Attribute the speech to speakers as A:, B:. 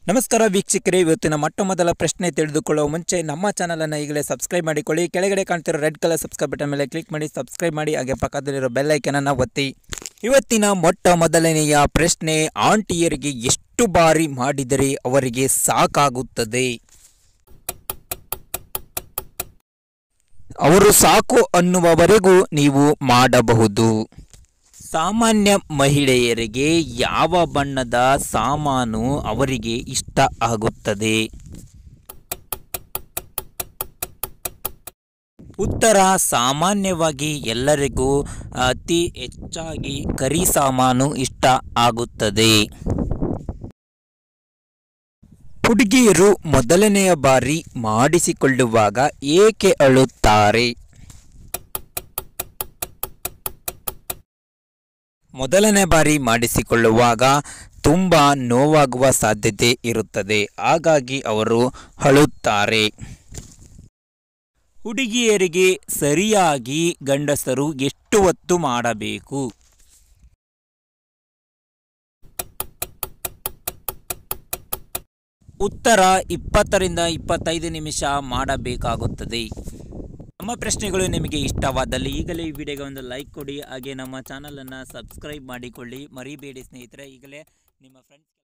A: ನಮಸ್ಕಾರ ವೀಕ್ಷಕರೇ ಇವತ್ತಿನ ಮೊಟ್ಟ ಮೊದಲ ಪ್ರಶ್ನೆ ತಿಳಿದುಕೊಳ್ಳುವ ಮುಂಚೆ ನಮ್ಮ ಚಾನಲನ್ನು ಈಗಲೇ ಸಬ್ಸ್ಕ್ರೈಬ್ ಮಾಡಿಕೊಳ್ಳಿ ಕೆಳಗಡೆ ಕಾಣ್ತಿರೋ ರೆಡ್ ಕಲರ್ ಸಬ್ಸ್ಕ್ರೈಬ್ ಬಟನ್ ಮೇಲೆ ಕ್ಲಿಕ್ ಮಾಡಿ ಸಬ್ಸ್ಕ್ರೈಬ್ ಮಾಡಿ ಹಾಗೆ ಪಕ್ಕದಲ್ಲಿರೋ ಬೆಲ್ ಐಕನನ್ನು ಒತ್ತಿ ಇವತ್ತಿನ ಮೊಟ್ಟ ಮೊದಲನೆಯ ಪ್ರಶ್ನೆ ಆಂಟಿಯರಿಗೆ ಎಷ್ಟು ಬಾರಿ ಮಾಡಿದರೆ ಅವರಿಗೆ ಸಾಕಾಗುತ್ತದೆ ಅವರು ಸಾಕು ಅನ್ನುವವರೆಗೂ ನೀವು ಮಾಡಬಹುದು ಸಾಮಾನ್ಯ ಮಹಿಳೆಯರಿಗೆ ಯಾವ ಬಣ್ಣದ ಸಾಮಾನು ಅವರಿಗೆ ಇಷ್ಟ ಆಗುತ್ತದೆ ಉತ್ತರ ಸಾಮಾನ್ಯವಾಗಿ ಎಲ್ಲರಿಗೂ ಅತಿ ಹೆಚ್ಚಾಗಿ ಕರಿ ಸಾಮಾನು ಇಷ್ಟ ಆಗುತ್ತದೆ ಹುಡುಗಿಯರು ಮೊದಲನೆಯ ಬಾರಿ ಮಾಡಿಸಿಕೊಳ್ಳುವಾಗ ಏಕೆ ಅಳುತ್ತಾರೆ ಮೊದಲನೇ ಬಾರಿ ಮಾಡಿಸಿಕೊಳ್ಳುವಾಗ ತುಂಬ ನೋವಾಗುವ ಸಾಧ್ಯತೆ ಇರುತ್ತದೆ ಹಾಗಾಗಿ ಅವರು ಅಳುತ್ತಾರೆ ಹುಡುಗಿಯರಿಗೆ ಸರಿಯಾಗಿ ಗಂಡಸರು ಎಷ್ಟು ಹೊತ್ತು ಮಾಡಬೇಕು ಉತ್ತರ ಇಪ್ಪತ್ತರಿಂದ ಇಪ್ಪತ್ತೈದು ನಿಮಿಷ ಮಾಡಬೇಕಾಗುತ್ತದೆ ನಮ್ಮ ಪ್ರಶ್ನೆಗಳು ನಿಮಗೆ ಇಷ್ಟವಾದಲ್ಲಿ ಈಗಲೇ ಈ ವಿಡಿಯೋಗೆ ಒಂದು ಲೈಕ್ ಕೊಡಿ ಹಾಗೆ ನಮ್ಮ ಚಾನಲನ್ನು ಸಬ್ಸ್ಕ್ರೈಬ್ ಮಾಡಿಕೊಳ್ಳಿ ಮರಿಬೇಡಿ ಸ್ನೇಹಿತರೆ ಈಗಲೇ ನಿಮ್ಮ ಫ್ರೆಂಡ್ಸ್